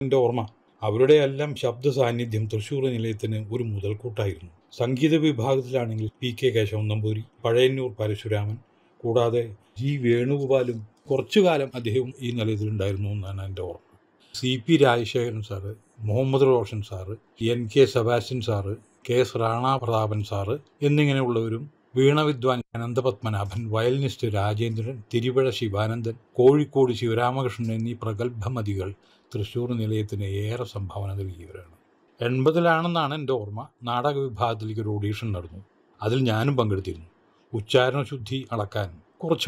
എൻ്റെ ഓർമ്മ അവരുടെ എല്ലാം ശബ്ദ സാന്നിധ്യം തൃശ്ശൂർ നിലയത്തിന് ഒരു മുതൽക്കൂട്ടായിരുന്നു സംഗീത വിഭാഗത്തിലാണെങ്കിൽ പി കെ കേശവൻ നമ്പൂരി പഴയന്നൂർ പരശുരാമൻ കൂടാതെ ജി വേണുഗോപാലും കുറച്ചു കാലം അദ്ദേഹം ഈ നിലയത്തിലുണ്ടായിരുന്നു എന്നാണ് എൻ്റെ ഓർമ്മ C P Rajasekharan sir Muhammad Roshan sir N K Sebastian sir K S Rana Prathapan sir എന്നിങ്ങനെയുള്ളവരും വീണവിദ്വാൻ അനന്തപത്മനാഭൻ വയലിനിസ്റ്റ് രാജേന്ദ്രൻ തിരുവഴ ശിവാനന്ദൻ കോഴിക്കോട് ശിവരാമകൃഷ്ണൻ എന്നീ പ്രഗത്ഭമതികൾ തൃശ്ശൂർ നിലയത്തിന് ഏറെ സംഭാവന നൽകിയവരാണ് എൺപതിലാണെന്നാണ് എൻ്റെ ഓർമ്മ നാടക വിഭാഗത്തിലേക്ക് ഒരു ഓഡീഷൻ നടന്നു അതിൽ ഞാനും പങ്കെടുത്തിരുന്നു ഉച്ചാരണ ശുദ്ധി അളക്കാൻ കുറച്ച്